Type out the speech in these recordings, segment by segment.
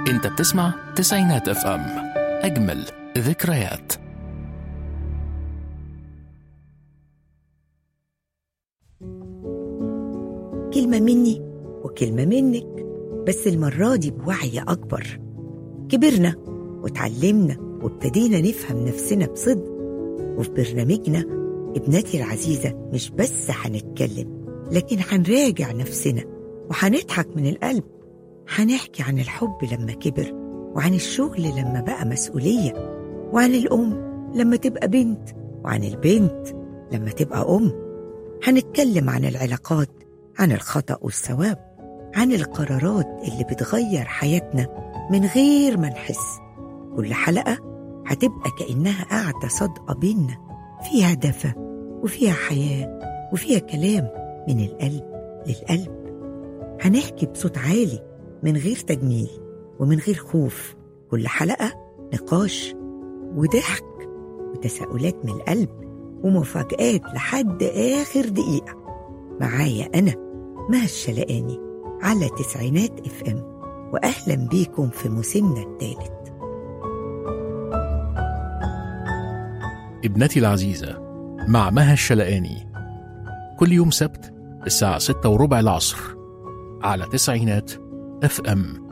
انت بتسمع تسعينات اف ام اجمل ذكريات كلمة مني وكلمة منك بس المرة دي بوعي أكبر كبرنا وتعلمنا وابتدينا نفهم نفسنا بصدق وفي برنامجنا ابنتي العزيزة مش بس هنتكلم لكن هنراجع نفسنا وهنضحك من القلب هنحكي عن الحب لما كبر وعن الشغل لما بقى مسؤولية وعن الأم لما تبقى بنت وعن البنت لما تبقى أم هنتكلم عن العلاقات عن الخطأ والثواب عن القرارات اللي بتغير حياتنا من غير ما نحس كل حلقة هتبقى كأنها قاعدة صادقة بينا فيها دفى وفيها حياة وفيها كلام من القلب للقلب هنحكي بصوت عالي من غير تجميل ومن غير خوف كل حلقة نقاش وضحك وتساؤلات من القلب ومفاجآت لحد آخر دقيقة معايا أنا مها الشلقاني على تسعينات اف ام وأهلا بيكم في موسمنا الثالث ابنتي العزيزة مع مها الشلقاني كل يوم سبت الساعة ستة وربع العصر على تسعينات اف ام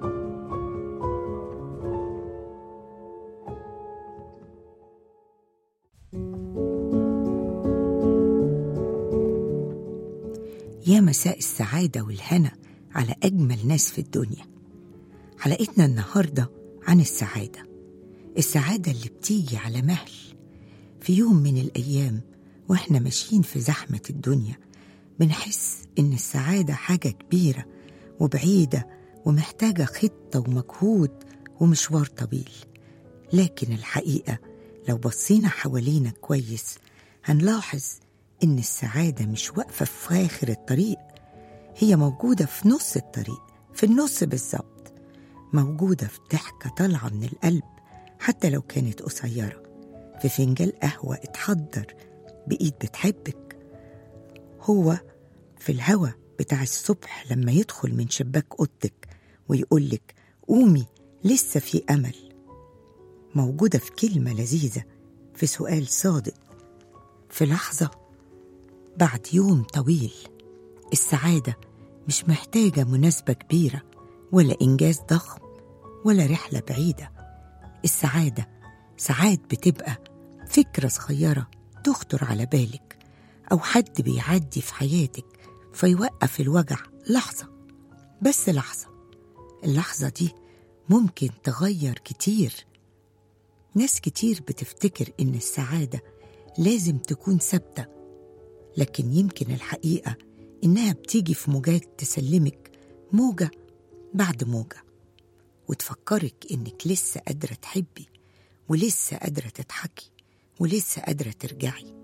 يا مساء السعادة والهنا على أجمل ناس في الدنيا حلقتنا النهاردة عن السعادة السعادة اللي بتيجي على مهل في يوم من الأيام وإحنا ماشيين في زحمة الدنيا بنحس إن السعادة حاجة كبيرة وبعيدة ومحتاجة خطة ومجهود ومشوار طويل لكن الحقيقة لو بصينا حوالينا كويس هنلاحظ إن السعادة مش واقفة في آخر الطريق هي موجودة في نص الطريق في النص بالظبط موجودة في ضحكة طالعة من القلب حتى لو كانت قصيرة في فنجان قهوة اتحضر بإيد بتحبك هو في الهوا بتاع الصبح لما يدخل من شباك أوضتك ويقولك قومي لسه في أمل موجودة في كلمة لذيذة في سؤال صادق في لحظة بعد يوم طويل السعادة مش محتاجة مناسبة كبيرة ولا إنجاز ضخم ولا رحلة بعيدة السعادة ساعات بتبقى فكرة صغيرة تخطر على بالك أو حد بيعدي في حياتك فيوقف الوجع لحظة بس لحظة اللحظة دي ممكن تغير كتير ناس كتير بتفتكر إن السعادة لازم تكون ثابتة لكن يمكن الحقيقة إنها بتيجي في موجات تسلمك موجة بعد موجة وتفكرك إنك لسه قادرة تحبي ولسه قادرة تضحكي ولسه قادرة ترجعي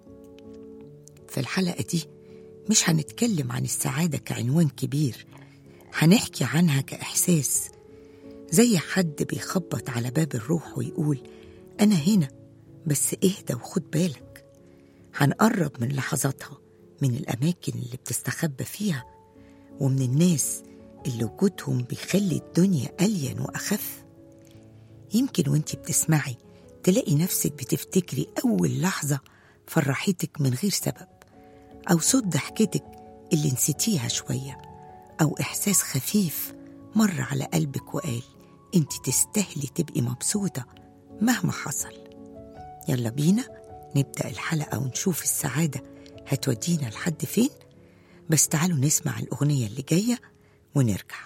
في الحلقة دي مش هنتكلم عن السعادة كعنوان كبير هنحكي عنها كإحساس زي حد بيخبط على باب الروح ويقول أنا هنا بس اهدى وخد بالك هنقرب من لحظاتها من الأماكن اللي بتستخبى فيها ومن الناس اللي وجودهم بيخلي الدنيا ألين وأخف يمكن وانتي بتسمعي تلاقي نفسك بتفتكري أول لحظة فرحتك من غير سبب أو صوت ضحكتك اللي نسيتيها شوية أو إحساس خفيف مر على قلبك وقال انت تستاهلي تبقي مبسوطة مهما حصل يلا بينا نبدأ الحلقة ونشوف السعادة هتودينا لحد فين بس تعالوا نسمع الأغنية اللي جاية ونرجع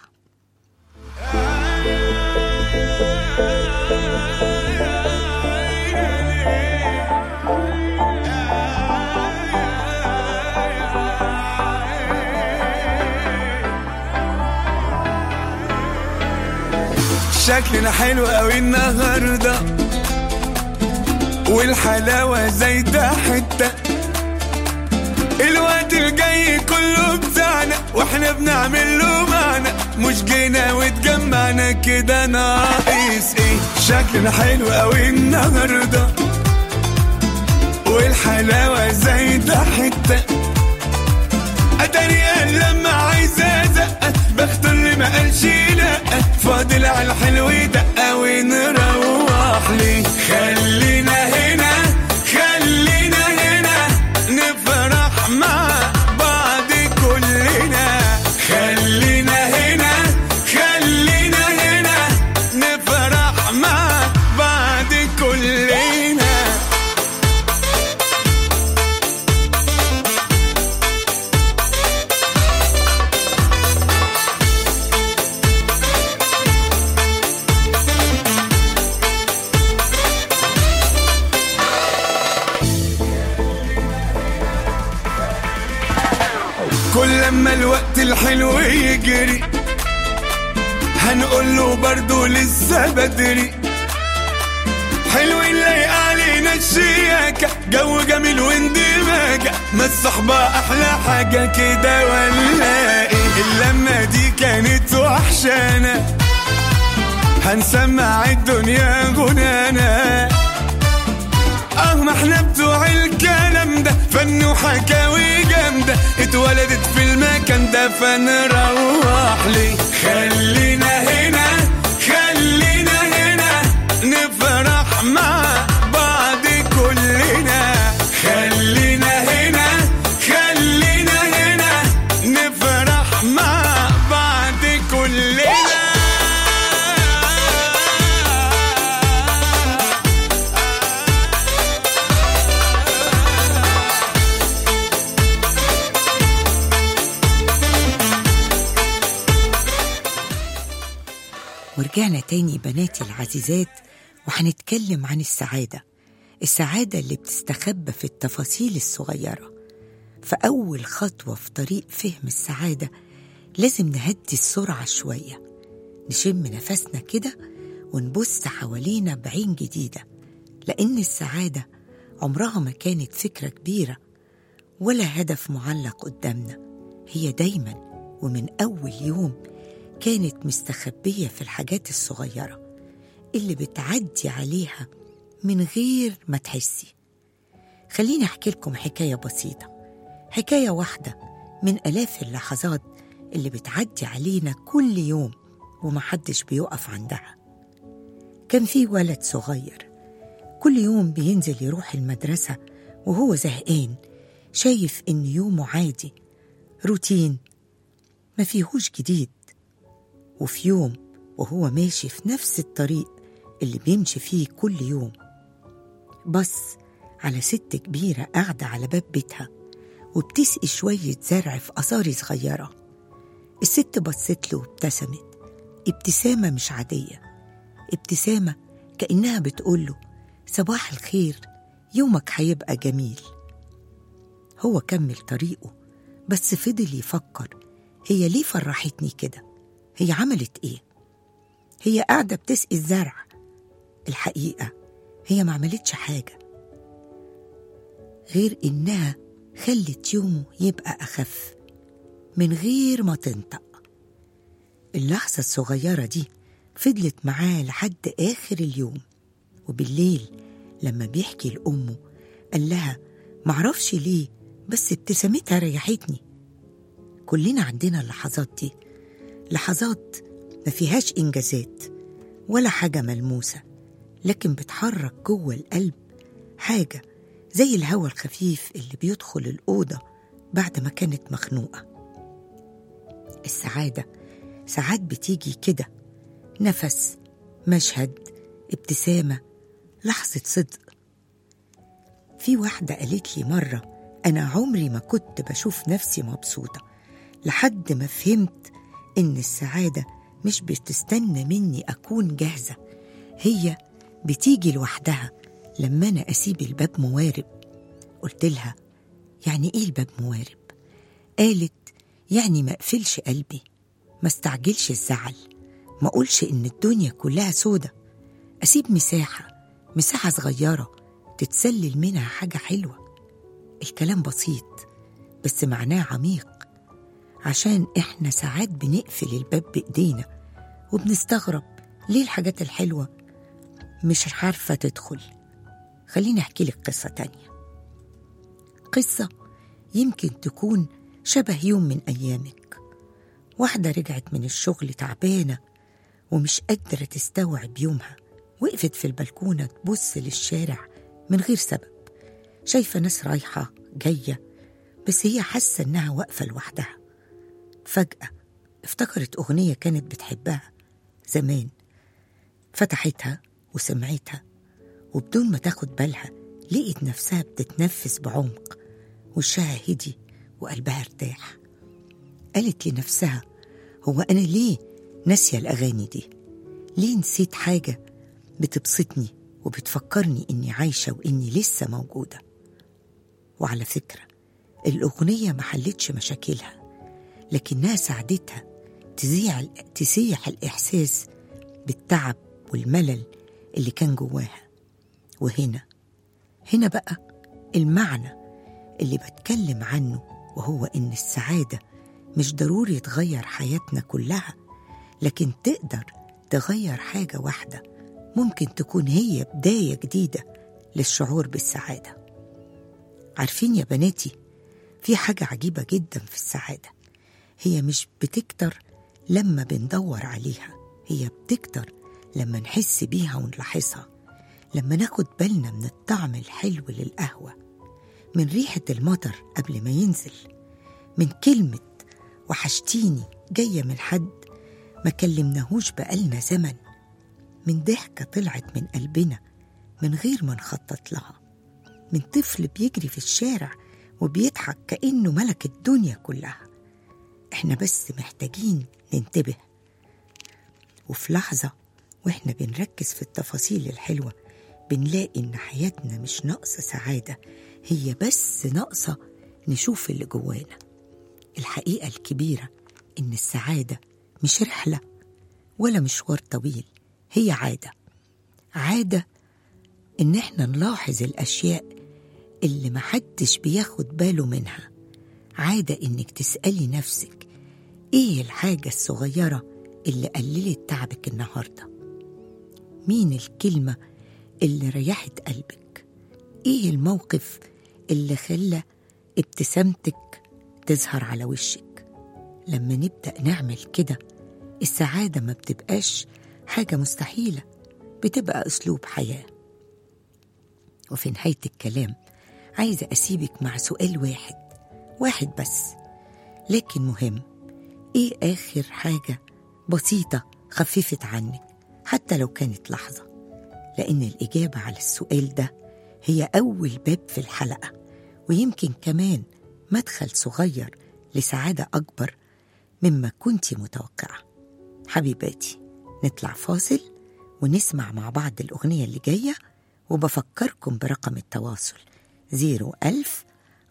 شكلنا حلو قوي النهارده والحلاوه زايده حته الوقت الجاي كله بتاعنا واحنا بنعمل له معنى مش جينا واتجمعنا كده ناقص ايه شكلنا حلو قوي النهارده والحلاوه زايده حته اتاري لما عايزه ازقه بختار اللي ما قالش لا فاضل على الحلو دقة ونروح ليه خلينا هنا خلينا هنا نفرح مع بعض كلنا خلينا هنا خلينا هنا نفرح مع بعض كلنا كل لما الوقت الحلو يجري هنقول له برضه لسه بدري حلو نلاقي علينا الشياكة جو جميل واندماجة ما الصحبة أحلى حاجة كده ولا إيه اللمة دي كانت وحشانة هنسمع الدنيا غنانا اه ما احنا بتوع الكلام ده فن وحكاوي جامدة اتولدت في المكان ده فنروح ليه خلينا هنا خلينا هنا نفرح مع بعض كلنا خلينا هنا خلينا هنا نفرح مع بعض كلنا ورجعنا تاني بناتي العزيزات وهنتكلم عن السعادة السعادة اللي بتستخبى في التفاصيل الصغيرة فأول خطوة في طريق فهم السعادة لازم نهدي السرعة شوية نشم نفسنا كده ونبص حوالينا بعين جديدة لأن السعادة عمرها ما كانت فكرة كبيرة ولا هدف معلق قدامنا هي دايما ومن أول يوم كانت مستخبية في الحاجات الصغيرة اللي بتعدي عليها من غير ما تحسي خليني أحكي لكم حكاية بسيطة حكاية واحدة من آلاف اللحظات اللي بتعدي علينا كل يوم ومحدش بيقف عندها كان في ولد صغير كل يوم بينزل يروح المدرسة وهو زهقان شايف إن يومه عادي روتين ما فيهوش جديد وفي يوم وهو ماشي في نفس الطريق اللي بيمشي فيه كل يوم بص على ست كبيرة قاعدة على باب بيتها وبتسقي شوية زرع في قصاري صغيرة الست بصت له وابتسمت ابتسامة مش عادية ابتسامة كأنها بتقوله صباح الخير يومك هيبقى جميل هو كمل طريقه بس فضل يفكر هي ليه فرحتني كده هي عملت ايه هي قاعدة بتسقي الزرع الحقيقة هي ما عملتش حاجة غير إنها خلت يومه يبقى أخف من غير ما تنطق اللحظة الصغيرة دي فضلت معاه لحد آخر اليوم وبالليل لما بيحكي لأمه قال لها معرفش ليه بس ابتسامتها ريحتني كلنا عندنا اللحظات دي لحظات ما فيهاش إنجازات ولا حاجة ملموسة لكن بتحرك جوه القلب حاجة زي الهوا الخفيف اللي بيدخل الأوضة بعد ما كانت مخنوقة السعادة ساعات بتيجي كده نفس مشهد ابتسامة لحظة صدق في واحدة قالت لي مرة أنا عمري ما كنت بشوف نفسي مبسوطة لحد ما فهمت إن السعادة مش بتستنى مني أكون جاهزة هي بتيجي لوحدها لما أنا أسيب الباب موارب قلت لها يعني إيه الباب موارب؟ قالت يعني ما أقفلش قلبي ما استعجلش الزعل ما أقولش إن الدنيا كلها سودة أسيب مساحة مساحة صغيرة تتسلل منها حاجة حلوة الكلام بسيط بس معناه عميق عشان إحنا ساعات بنقفل الباب بإيدينا وبنستغرب ليه الحاجات الحلوة مش عارفة تدخل خليني أحكي لك قصة تانية قصة يمكن تكون شبه يوم من أيامك واحدة رجعت من الشغل تعبانة ومش قادرة تستوعب يومها وقفت في البلكونة تبص للشارع من غير سبب شايفة ناس رايحة جاية بس هي حاسة إنها واقفة لوحدها فجأة افتكرت أغنية كانت بتحبها زمان فتحتها وسمعتها وبدون ما تاخد بالها لقيت نفسها بتتنفس بعمق وشها هدي وقلبها ارتاح قالت لنفسها هو أنا ليه ناسية الأغاني دي ليه نسيت حاجة بتبسطني وبتفكرني إني عايشة وإني لسه موجودة وعلى فكرة الأغنية ما حلتش مشاكلها لكنها ساعدتها تزيع تسيح الإحساس بالتعب والملل اللي كان جواها وهنا هنا بقى المعنى اللي بتكلم عنه وهو إن السعادة مش ضروري تغير حياتنا كلها لكن تقدر تغير حاجة واحدة ممكن تكون هي بداية جديدة للشعور بالسعادة عارفين يا بناتي في حاجة عجيبة جدا في السعادة هي مش بتكتر لما بندور عليها هي بتكتر لما نحس بيها ونلاحظها لما ناخد بالنا من الطعم الحلو للقهوة من ريحة المطر قبل ما ينزل من كلمة وحشتيني جاية من حد ما كلمناهوش بقالنا زمن من ضحكة طلعت من قلبنا من غير ما نخطط لها من طفل بيجري في الشارع وبيضحك كأنه ملك الدنيا كلها احنا بس محتاجين ننتبه وفي لحظة واحنا بنركز في التفاصيل الحلوة بنلاقي إن حياتنا مش ناقصة سعادة هي بس ناقصة نشوف اللي جوانا الحقيقة الكبيرة إن السعادة مش رحلة ولا مشوار طويل هي عادة عادة إن إحنا نلاحظ الأشياء اللي محدش بياخد باله منها عادة إنك تسألي نفسك إيه الحاجة الصغيرة اللي قللت تعبك النهاردة مين الكلمة اللي ريحت قلبك إيه الموقف اللي خلى ابتسامتك تظهر على وشك لما نبدأ نعمل كده السعادة ما بتبقاش حاجة مستحيلة بتبقى أسلوب حياة وفي نهاية الكلام عايزة أسيبك مع سؤال واحد واحد بس لكن مهم إيه آخر حاجة بسيطة خففت عنك حتى لو كانت لحظة لأن الإجابة على السؤال ده هي أول باب في الحلقة ويمكن كمان مدخل صغير لسعادة أكبر مما كنت متوقعة حبيباتي نطلع فاصل ونسمع مع بعض الأغنية اللي جاية وبفكركم برقم التواصل 01000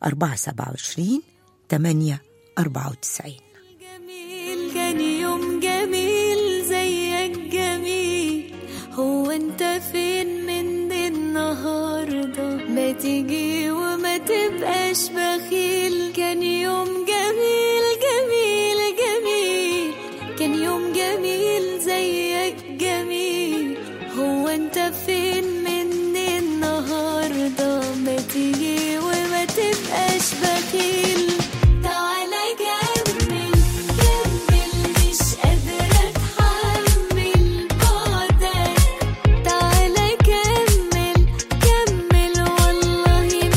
427 8 94 جميل كان يوم جميل زيك جميل هو انت فين من النهارده ما تيجي وما تبقاش بخيل كان يوم جميل جميل جميل كان يوم جميل زيك جميل هو انت فين من النهارده ما تيجي وما تبقاش بخيل تعالى كمل كمل مش قادرة اتحمل بعدك تعالى كمل كمل والله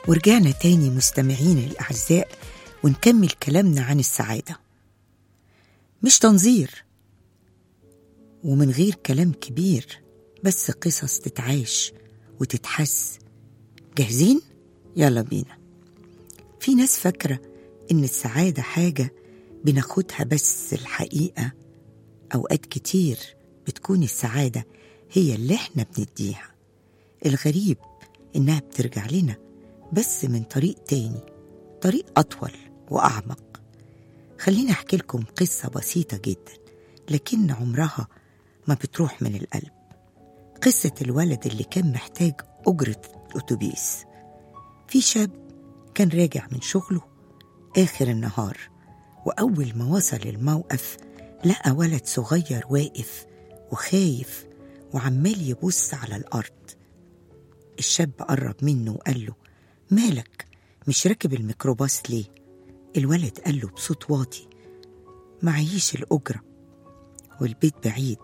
ورجعنا تاني مستمعين الأعزاء ونكمل كلامنا عن السعادة مش تنظير ومن غير كلام كبير بس قصص تتعاش وتتحس جاهزين؟ يلا بينا في ناس فاكرة إن السعادة حاجة بناخدها بس الحقيقة أوقات كتير بتكون السعادة هي اللي احنا بنديها الغريب إنها بترجع لنا بس من طريق تاني طريق أطول وأعمق خليني أحكي لكم قصة بسيطة جدا لكن عمرها ما بتروح من القلب قصة الولد اللي كان محتاج أجرة أتوبيس في شاب كان راجع من شغله آخر النهار وأول ما وصل الموقف لقى ولد صغير واقف وخايف وعمال يبص على الأرض الشاب قرب منه وقال له مالك مش راكب الميكروباص ليه الولد قال له بصوت واطي معيش الأجرة والبيت بعيد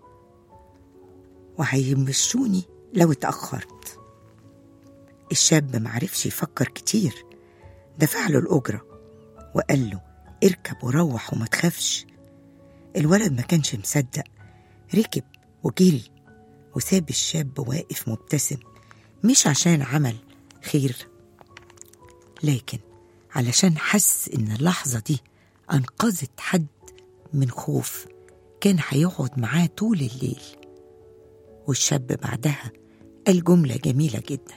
وهيمشوني لو اتأخرت الشاب معرفش يفكر كتير دفع له الأجرة وقال له اركب وروح وما تخافش الولد ما كانش مصدق ركب وجري وساب الشاب واقف مبتسم مش عشان عمل خير لكن علشان حس إن اللحظة دي أنقذت حد من خوف كان هيقعد معاه طول الليل والشاب بعدها قال جملة جميلة جدا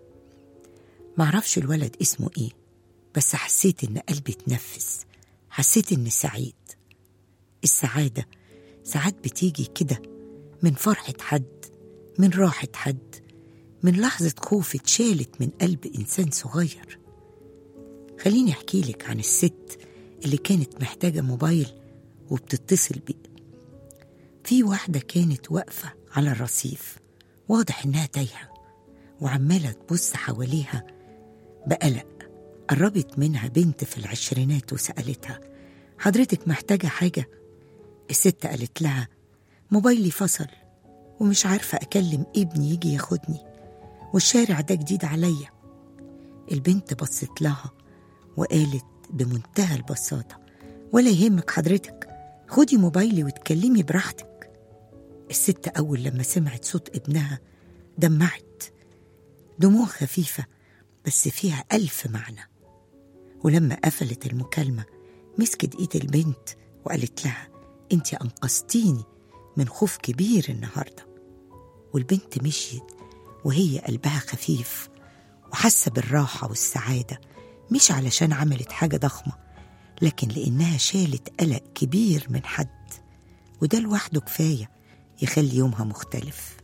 معرفش الولد اسمه ايه بس حسيت ان قلبي اتنفس حسيت اني سعيد السعادة ساعات بتيجي كده من فرحة حد من راحة حد من لحظة خوف اتشالت من قلب إنسان صغير خليني أحكي لك عن الست اللي كانت محتاجة موبايل وبتتصل بيه في واحدة كانت واقفة على الرصيف واضح إنها تايهة وعمالة تبص حواليها بقلق قربت منها بنت في العشرينات وسألتها حضرتك محتاجة حاجة؟ الست قالت لها موبايلي فصل ومش عارفة أكلم ابني يجي ياخدني والشارع ده جديد عليا البنت بصت لها وقالت بمنتهى البساطة ولا يهمك حضرتك خدي موبايلي واتكلمي براحتك الست أول لما سمعت صوت ابنها دمعت دموع خفيفة بس فيها ألف معنى ولما قفلت المكالمة مسكت إيد البنت وقالت لها أنت أنقذتيني من خوف كبير النهاردة والبنت مشيت وهي قلبها خفيف وحاسة بالراحة والسعادة مش علشان عملت حاجة ضخمة لكن لأنها شالت قلق كبير من حد وده لوحده كفاية يخلي يومها مختلف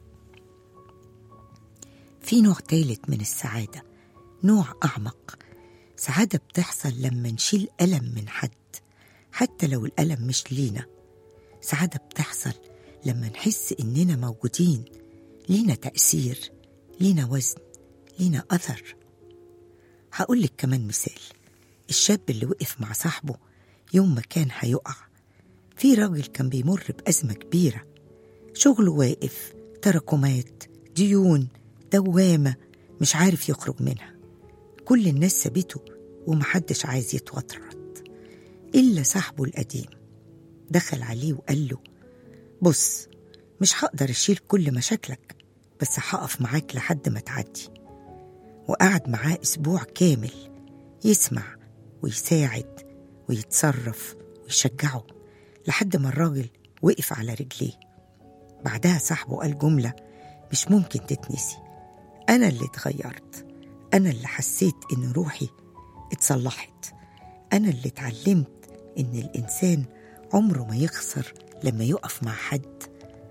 في نوع تالت من السعادة نوع أعمق سعادة بتحصل لما نشيل ألم من حد حتى لو الألم مش لينا سعادة بتحصل لما نحس إننا موجودين لينا تأثير لينا وزن لينا أثر هقولك كمان مثال الشاب اللي وقف مع صاحبه يوم ما كان هيقع في راجل كان بيمر بأزمة كبيرة شغله واقف تراكمات ديون دوامة مش عارف يخرج منها كل الناس سابته ومحدش عايز يتوترت إلا صاحبه القديم دخل عليه وقال له بص مش هقدر أشيل كل مشاكلك بس هقف معاك لحد ما تعدي وقعد معاه أسبوع كامل يسمع ويساعد ويتصرف ويشجعه لحد ما الراجل وقف على رجليه بعدها صاحبه قال جملة مش ممكن تتنسي أنا اللي اتغيرت أنا اللي حسيت إن روحي اتصلحت أنا اللي اتعلمت إن الإنسان عمره ما يخسر لما يقف مع حد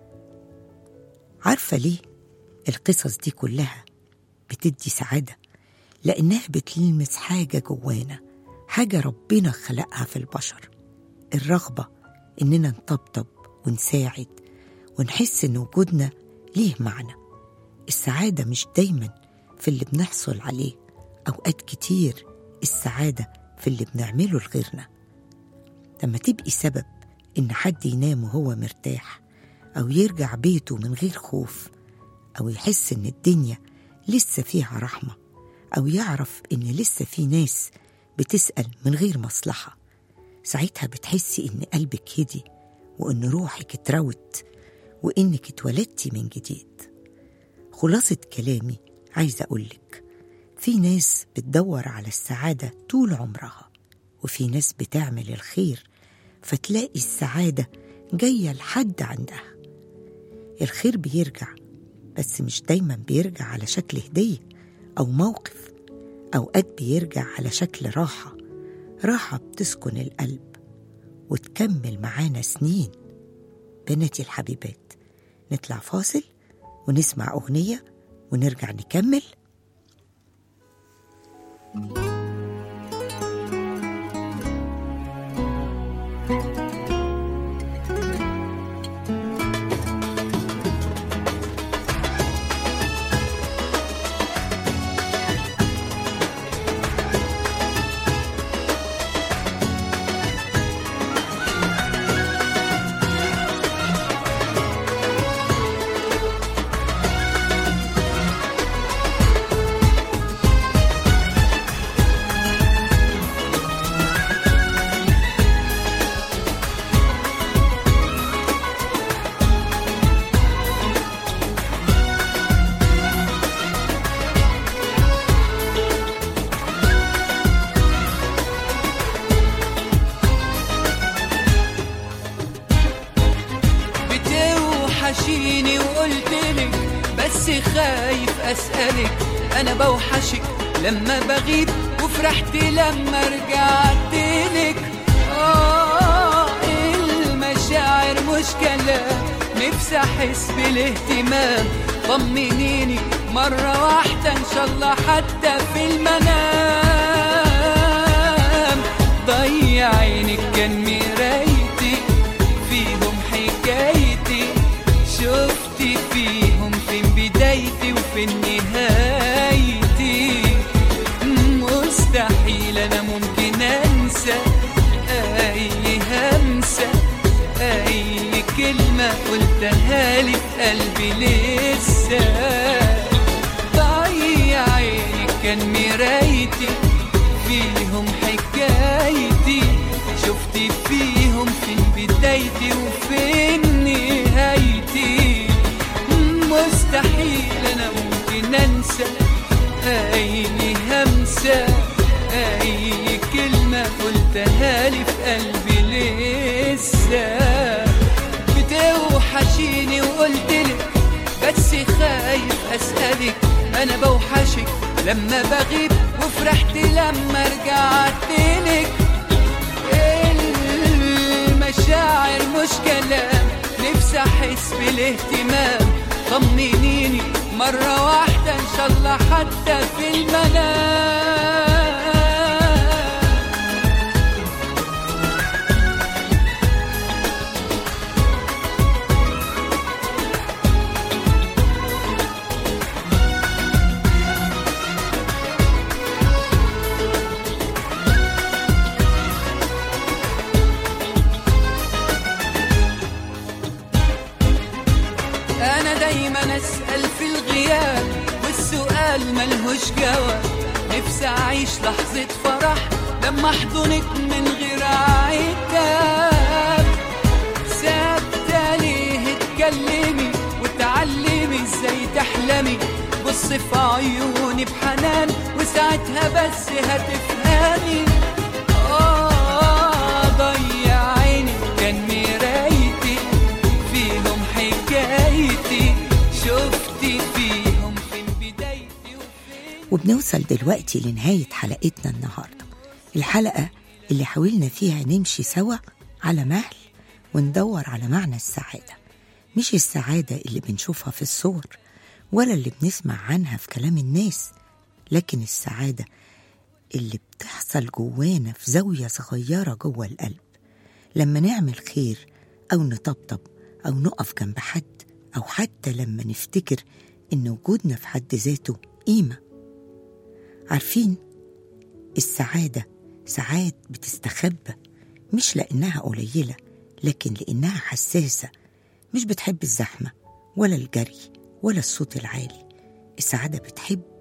عارفة ليه القصص دي كلها بتدي سعادة لأنها بتلمس حاجة جوانا حاجة ربنا خلقها في البشر الرغبة إننا نطبطب ونساعد ونحس إن وجودنا ليه معنى السعادة مش دايما في اللي بنحصل عليه أوقات كتير السعادة في اللي بنعمله لغيرنا لما تبقي سبب إن حد ينام وهو مرتاح أو يرجع بيته من غير خوف أو يحس إن الدنيا لسه فيها رحمة أو يعرف إن لسه في ناس بتسأل من غير مصلحة ساعتها بتحسي إن قلبك هدي وإن روحك اتروت وإنك اتولدتي من جديد خلاصة كلامي عايزة أقولك في ناس بتدور على السعادة طول عمرها وفي ناس بتعمل الخير فتلاقي السعادة جاية لحد عندها الخير بيرجع بس مش دايما بيرجع على شكل هدية أو موقف أوقات بيرجع على شكل راحة راحة بتسكن القلب وتكمل معانا سنين بناتي الحبيبات نطلع فاصل ونسمع أغنية ونرجع نكمل بتوحشيني وقلتلك بس خايف اسألك انا بوحشك لما بغيب وفرحت لما رجعتلك اه المشاعر مش كلام نفسي احس بالاهتمام طمنيني مرة واحدة ان شاء الله حتى في المنام ضيع عينك كان مرايتي فيهم حكايتي شفتي فيهم فين بدايتي وفين نهايتي مستحيل انا ممكن انسى اي همسة اي كلمة قلتها لي في قلبي لسه ضيع عينك كان مرايتي فيهم حكايتي شفتي فيهم فين بدايتي وفين نهايتي مستحيل انا ممكن انسى اي همسة اي كلمة قلتها لي في قلبي لسه بتوحشيني وقلتلك بس خايف اسألك انا بوحشك لما بغيب وفرحت لما رجعتلك المشاعر مش كلام نفسي احس بالاهتمام طمنيني مرة واحدة ان شاء الله حتى في المنام أنا دايما أسأل في الغياب والسؤال ملهوش جواب نفسي أعيش لحظة فرح لما أحضنك من غير عتاب ثابتة ليه اتكلمي وتعلمي ازاي تحلمي بصي في عيوني بحنان وساعتها بس هتفهمي آه ضيع عيني كان مرايتي فيهم حكايتي شفتي فيهم فين بدايتي وفين وبنوصل دلوقتي لنهاية حلقتنا النهاردة الحلقة اللي حاولنا فيها نمشي سوا على مهل وندور على معنى السعادة مش السعادة اللي بنشوفها في الصور ولا اللي بنسمع عنها في كلام الناس لكن السعادة اللي بتحصل جوانا في زاوية صغيرة جوه القلب لما نعمل خير أو نطبطب أو نقف جنب حد أو حتى لما نفتكر إن وجودنا في حد ذاته قيمة عارفين السعادة ساعات بتستخبى مش لأنها قليلة لكن لأنها حساسة مش بتحب الزحمة ولا الجري ولا الصوت العالي السعادة بتحب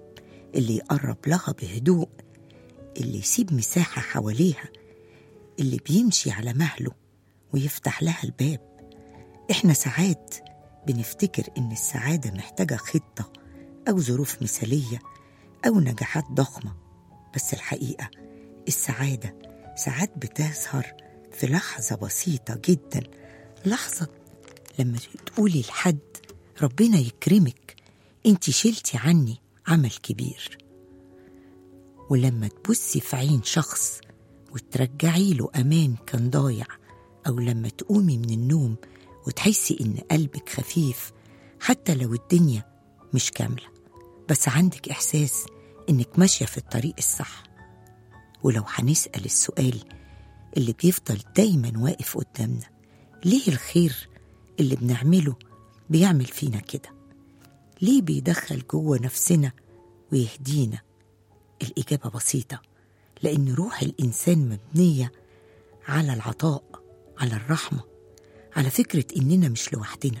اللي يقرب لها بهدوء اللي يسيب مساحة حواليها اللي بيمشي على مهله ويفتح لها الباب احنا ساعات بنفتكر ان السعادة محتاجة خطة أو ظروف مثالية أو نجاحات ضخمة بس الحقيقة السعادة ساعات بتظهر في لحظة بسيطة جدا لحظة لما تقولي لحد ربنا يكرمك انت شلتي عني عمل كبير ولما تبصي في عين شخص وترجعي له أمان كان ضايع أو لما تقومي من النوم وتحسي إن قلبك خفيف حتى لو الدنيا مش كاملة بس عندك إحساس إنك ماشية في الطريق الصح ولو هنسأل السؤال اللي بيفضل دايما واقف قدامنا ليه الخير اللي بنعمله بيعمل فينا كده ليه بيدخل جوه نفسنا ويهدينا الإجابة بسيطة لأن روح الإنسان مبنية على العطاء على الرحمة على فكرة إننا مش لوحدنا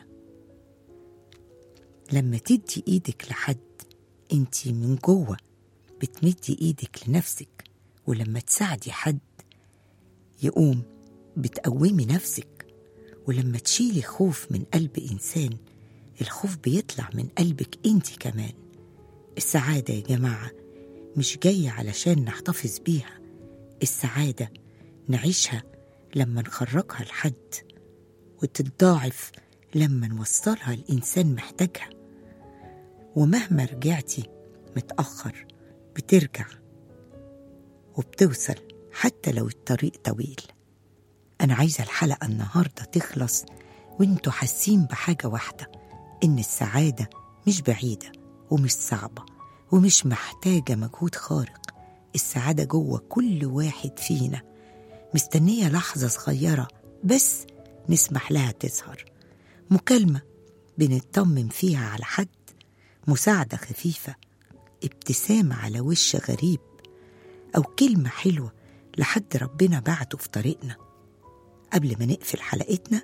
لما تدي إيدك لحد أنت من جوه بتمدي إيدك لنفسك ولما تساعدي حد يقوم بتقومي نفسك ولما تشيلي خوف من قلب إنسان الخوف بيطلع من قلبك أنت كمان السعادة يا جماعة مش جاية علشان نحتفظ بيها السعادة نعيشها لما نخرجها لحد وتتضاعف لما نوصلها لإنسان محتاجها ومهما رجعتي متأخر بترجع وبتوصل حتى لو الطريق طويل أنا عايزة الحلقة النهاردة تخلص وانتوا حاسين بحاجة واحدة إن السعادة مش بعيدة ومش صعبة ومش محتاجة مجهود خارق السعادة جوه كل واحد فينا مستنية لحظة صغيرة بس نسمح لها تظهر مكالمة بنطمن فيها على حد مساعدة خفيفة ابتسامة على وش غريب أو كلمة حلوة لحد ربنا بعته في طريقنا قبل ما نقفل حلقتنا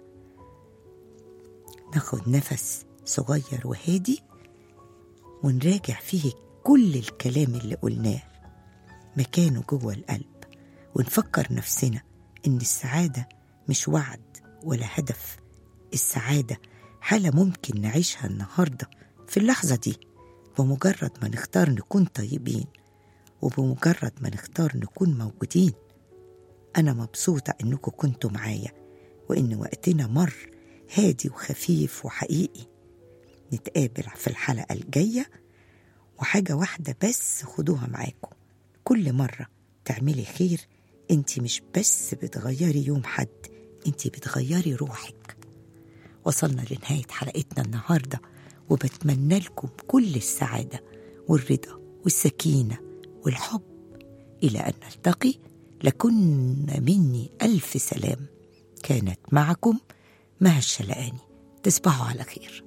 ناخد نفس صغير وهادي ونراجع فيه كل الكلام اللي قلناه مكانه جوه القلب ونفكر نفسنا إن السعادة مش وعد ولا هدف السعادة حالة ممكن نعيشها النهاردة في اللحظة دي بمجرد ما نختار نكون طيبين وبمجرد ما نختار نكون موجودين أنا مبسوطة إنكم كنتوا معايا وإن وقتنا مر هادي وخفيف وحقيقي نتقابل في الحلقة الجاية وحاجة واحدة بس خدوها معاكم كل مرة تعملي خير انت مش بس بتغيري يوم حد انت بتغيري روحك وصلنا لنهاية حلقتنا النهاردة وبتمنى لكم كل السعادة والرضا والسكينة والحب إلى أن نلتقي لكن مني ألف سلام كانت معكم مها الشلقاني تصبحوا على خير